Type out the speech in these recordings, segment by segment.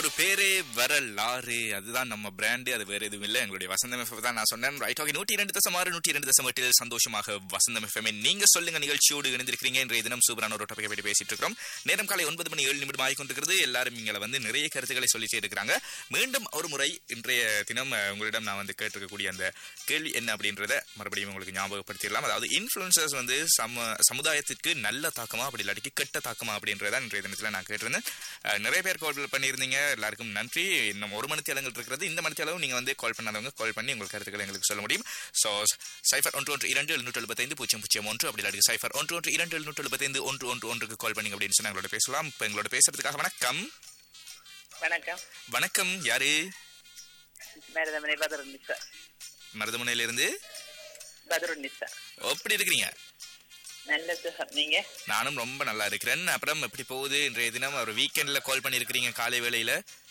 ஒரு பேரே வரலாறு அதுதான் நம்ம பிராண்டு அது வேற எதுவும் இல்லை எங்களுடைய வசந்தம் எஃப்எம் தான் நான் சொன்னேன் ரைட் ஓகே நூற்றி இரண்டு தசம் ஆறு நூற்றி இரண்டு தசம் எட்டில் சந்தோஷமாக வசந்தம் எஃப்எம் நீங்க சொல்லுங்க நிகழ்ச்சியோடு இணைந்திருக்கிறீங்க இன்றைய தினம் சூப்பரான ஒரு டாபிக்கை பற்றி பேசிட்டு இருக்கிறோம் நேரம் காலை ஒன்பது மணி ஏழு நிமிடம் ஆகி கொண்டிருக்கிறது எல்லாரும் இங்களை வந்து நிறைய கருத்துக்களை சொல்லிட்டே இருக்கிறாங்க மீண்டும் ஒரு முறை இன்றைய தினம் அஹ், உங்களிடம் நான் வந்து கேட்டிருக்கக்கூடிய அந்த கேள்வி என்ன அப்படின்றத மறுபடியும் உங்களுக்கு ஞாபகப்படுத்திடலாம் அதாவது இன்ஃபுளுசர்ஸ் வந்து சம சமுதாயத்திற்கு நல்ல தாக்கமா அப்படி இல்லாட்டிக்கு கெட்ட தாக்கமா அப்படின்றத இன்றைய தினத்தில் நான் கேட்டிருந்தேன் அஹ், நிறைய பேர் கால் பண்ணியிருந்தீங்க எல்லாருக்கும் நன்றி இன்னும் ஒரு மணி தேலங்கள் இருக்கிறது இந்த மணி தேலவும் நீங்க வந்து கால் பண்ணாதவங்க கால் பண்ணி உங்கள் கருத்துக்களை எங்களுக்கு சொல்ல முடியும் ஸோ சைஃபர் ஒன்று ஒன்று இரண்டு எழுநூற்று எழுபத்தைந்து பூஜ்ஜியம் பூஜ்ஜியம் ஒன்று அப்படி இல்லாட்டி சைஃபர் ஒன்று ஒன்று இரண்டு எழுநூற்று எழுபத்தைந்து ஒன்று ஒன்று ஒன்றுக்கு கால் பண்ணி அப்படின்னு சொன்னா எங்களோட பேசலாம் இப்போ எங்களோட பேசுறதுக்காக வணக்கம் வணக்கம் வணக்கம் யாரு மேரதமனை பதருன்னிசா மருதமுனையிலிருந்து பதருன்னிசா எப்படி இருக்கிறீங்க நல்ல சுகம் நீங்க நானும் ரொம்ப நல்லா இருக்கிறேன் அப்புறம் எப்படி போகுது இன்றைய தினம் ஒரு வீக்கெண்ட்ல கால் பண்ணியிருக்கிறீங்க காலை வேளையில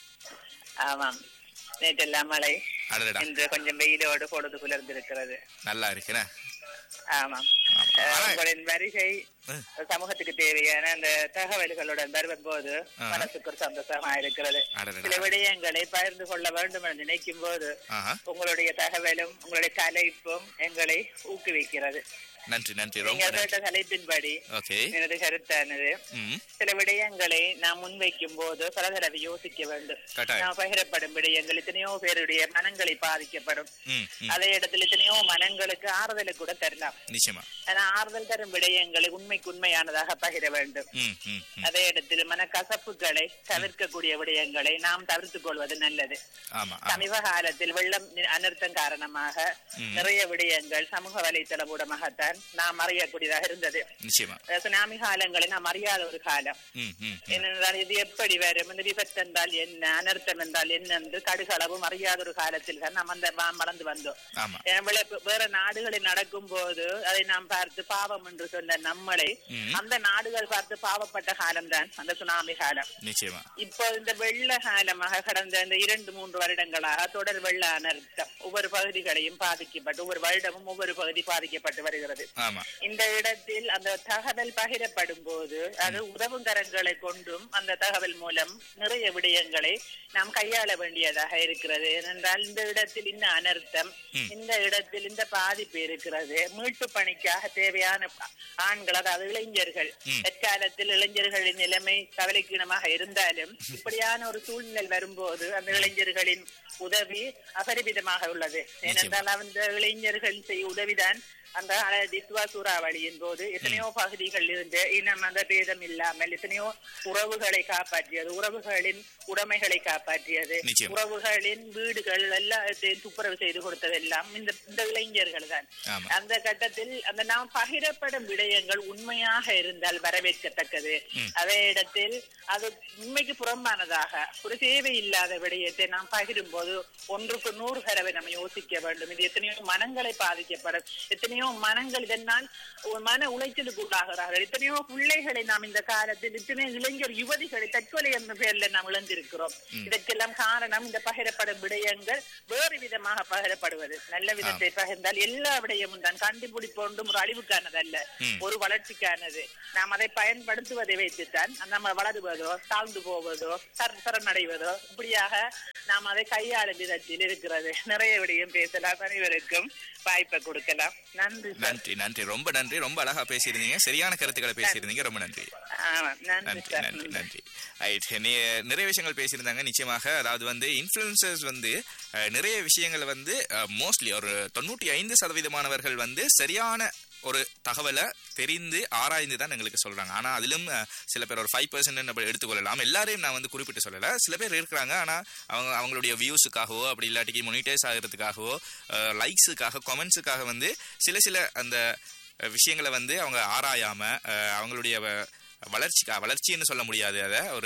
ஆமாம் நேற்றெல்லாம் மழை அடடா இன்று கொஞ்சம் வெயிலோடு பொழுது குளிர்ந்திருக்கிறது நல்லா இருக்கிறேன் ஆமாம் ஆமா. அஹ், ஆனா- உங்களின் வருகை அஹ். சமூகத்துக்கு தேவையான அந்த தகவல்களுடன் வரும்போது ஆ. மனசுக்கு ஒரு சந்தோஷமா இருக்கிறது அடடடா. சில விடயங்களை பகிர்ந்து கொள்ள வேண்டும் என்று நினைக்கும் போது ஆஹா உங்களுடைய தகவலும் உங்களுடைய தலைப்பும் எங்களை ஊக்குவிக்கிறது நன்றி நன்றி ரொம்ப நீங்கள் நன்றி கேட்ட தலைப்பின்படி ஓகே எனது கருத்தானது ம் சில விடயங்களை நாம் முன்வைக்கும் போது பல தடவை யோசிக்க வேண்டும் கட்டாயம். நாம் பகிரப்படும் விடயங்கள் எத்தனையோ பேருடைய மனங்களை பாதிக்கப்படும் ம் ம் அதே இடத்துல எத்தனையோ மனங்களுக்கு ஆறுதலை கூட தரலாம் நிச்சயமா ஆனா ஆறுதல் தரும் விடயங்களை உண்மைக்கு உண்மையானதாக பகிர வேண்டும் ம் ம் ம் அதே இடத்தில் மனக்கசப்புகளை தவிர்க்கக்கூடிய விடயங்களை நாம் தவிர்த்துக் கொள்வது நல்லது ஆமா ஆமா சமீப காலத்தில் வெள்ளம் நி- அனர்த்தம் காரணமாக நிறைய விடயங்கள் சமூக வலைத்தளம் ஊடகமாகத்தான் நாம் அறியக்கூடியதாக இருந்தது நிச்சயமா அஹ் சுனாமி காலங்களை நாம் அறியாத ஒரு காலம் ம் ம் ம். ஏனென்றால் இது எப்படி வரும் இந்த விபத்து என்றால் என்ன அனர்த்தம் என்றால் என்ன என்று கடுகளவும் அறியாத ஒரு காலத்தில் தான் நாம் அந்த வா- வளர்ந்து வந்தோம் ஆமா ஏன் விளை- வேற நாடுகளில் நடக்கும் போது அதை நாம் பார்த்து பாவம் என்று சொன்ன நம்மளை ம். அந்த நாடுகள் பார்த்து பாவப்பட்ட காலம்தான் அந்த சுனாமி காலம் நிச்சயமா இப்போ இந்த வெள்ள காலமாக கடந்த இந்த இரண்டு மூன்று வருடங்களாக தொடர் வெள்ள அனர்த்தம் ஒவ்வொரு பகுதிகளையும் பாதிக்கப்பட்டு ஒவ்வொரு வருடமும் ஒவ்வொரு பகுதி பாதிக்கப்பட்டு வருகிறது ஆமா இந்த இடத்தில் அந்த தகவல் பகிரப்படும் போது அது உதவும் கரங்களை கொண்டும் அந்த தகவல் மூலம் நிறைய விடயங்களை நாம் கையாள வேண்டியதாக இருக்கிறது ஏனென்றால் இந்த இடத்தில் இந்த அனர்த்தம் இந்த இடத்தில் இந்த பாதிப்பு இருக்கிறது மீட்பு பணிக்காக தேவையான ப- ஆண்கள் அதாவது இளைஞர்கள் தற்காலத்தில் இளைஞர்களின் நிலைமை கவலைக்கீனமாக இருந்தாலும் இப்படியான ஒரு சூழ்நிலை வரும்போது அந்த இளைஞர்களின் உதவி அபரிமிதமாக உள்ளது ஏனென்றால் அந்த இளைஞர்கள் செய்ய உதவிதான் அந்த அஹ், தித்வா சூறாவளியின் போது எத்தனையோ பகுதிகள் இருந்து இனம் அந்த பேதம் இல்லாமல் எத்தனையோ உறவுகளை காப்பாற்றியது உறவுகளின் உடைமைகளை காப்பாற்றியது நிச்சயம். உறவுகளின் வீடுகள் எல்லாத்தையும் துப்புரவு செய்து கொடுத்ததெல்லாம் இந்த இந்த இளைஞர்கள் தான் ஆமா. அந்த கட்டத்தில் அந்த நாம் பகிரப்படும் விடயங்கள் உண்மையாக இருந்தால் வரவேற்கத்தக்கது அதே இடத்தில் அது உண்மைக்கு புறம்பானதாக ஒரு தேவை இல்லாத விடயத்தை நாம் பகிரும் போது ஒன்றுக்கு நூறு தடவை நம்ம யோசிக்க வேண்டும் இது எத்தனையோ மனங்களை பாதிக்கப்படும் எத்தனையோ மனங்கள் இதனால் ஒரு மன உளைச்சலுக்கு உள்ளாகிறார்கள் எத்தனையோ பிள்ளைகளை நாம் இந்த காலத்தில் இத்தனை இளைஞர் யுவதிகளை தற்கொலை என்ற பெயர்ல நாம் இழந்திருக்கிறோம் இதற்கெல்லாம் காரணம் இந்த பகிரப்படும் விடயங்கள் வேறு விதமாக பகிரப்படுவது நல்ல விதத்தை பகிர்ந்தால் எல்லா விடயமும் தான் கண்டுபிடிப்பு ஒன்றும் ஒரு அழிவுக்கானதல்ல ஒரு வளர்ச்சிக்கானது நாம் அதை பயன்படுத்துவதை வைத்துத்தான் நம்ம வளருவதோ தாழ்ந்து போவதோ சர சரணடைவதோ இப்படியாக நாம் அதை கையாளும் விதத்தில் இருக்கிறது நிறைய விடயம் பேசலாம் அனைவருக்கும் வாய்ப்பை கொடுக்கலாம் நன்றி சார் நன்றி நன்றி ரொம்ப நன்றி ரொம்ப அழகா பேசியிருந்தீங்க சரியான கருத்துக்களை பேசியிருந்தீங்க ரொம்ப நன்றி ஆமா, நன்றி நன்றி சார் நன்றி நன்றி ரைட் நிறைய விஷயங்கள் பேசியிருந்தாங்க நிச்சயமாக அதாவது வந்து இன்ஃப்ளூயன்சர்ஸ் வந்து அஹ், நிறைய விஷயங்களை வந்து மோஸ்ட்லி ஒரு தொண்ணூற்றி ஐந்து சதவீதமானவர்கள் வந்து சரியான ஒரு தகவலை தெரிந்து ஆராய்ந்து தான் எங்களுக்கு சொல்றாங்க ஆனா அதிலும் அஹ், சில பேர் ஒரு ஃபைவ் பர்சன்ட் நம்ம எடுத்துக்கொள்ளலாம் எல்லாரையும் நான் வந்து குறிப்பிட்டு சொல்லல சில பேர் இருக்கிறாங்க ஆனா அவங்க அவங்களுடைய வியூஸுக்காகவோ அப்படி இல்லாட்டிக்கு மொனிடைஸ் ஆகிறதுக்காகவோ லைக்ஸுக்காக கமெண்ட்ஸுக்காக வந்து சில சில அந்த அஹ், விஷயங்களை வந்து அவங்க ஆராயாம அஹ், அவங்களுடைய வ- வளர்ச்சிக்கா வளர்ச்சின்னு சொல்ல முடியாது அதை ஒரு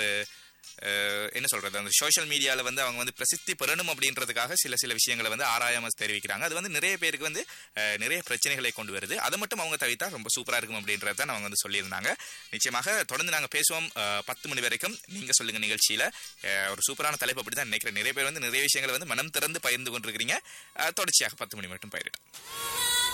அஹ், என்ன சொல்றது அந்த சோஷியல் மீடியால வந்து அவங்க வந்து பிரசித்தி பெறணும் அப்படின்றதுக்காக சில சில விஷயங்களை வந்து ஆராயாம தெரிவிக்கிறாங்க அது வந்து நிறைய பேருக்கு வந்து அஹ், நிறைய பிரச்சனைகளை கொண்டு வருது அதை மட்டும் அவங்க தவிர்த்தா ரொம்ப சூப்பரா இருக்கும் அப்படின்றத தான் அவங்க வந்து சொல்லியிருந்தாங்க நிச்சயமாக தொடர்ந்து நாங்க பேசுவோம் அஹ், பத்து மணி வரைக்கும் நீங்க சொல்லுங்க நிகழ்ச்சியில அஹ், ஒரு சூப்பரான தலைப்பு அப்படி தான் நினைக்கிறேன் நிறைய பேர் வந்து நிறைய விஷயங்களை வந்து மனம் திறந்து பகிர்ந்து கொண்டிருக்கிறீங்க அஹ், தொடர்ச்சியாக பத்து மணி மட்டும் பயிரிடும்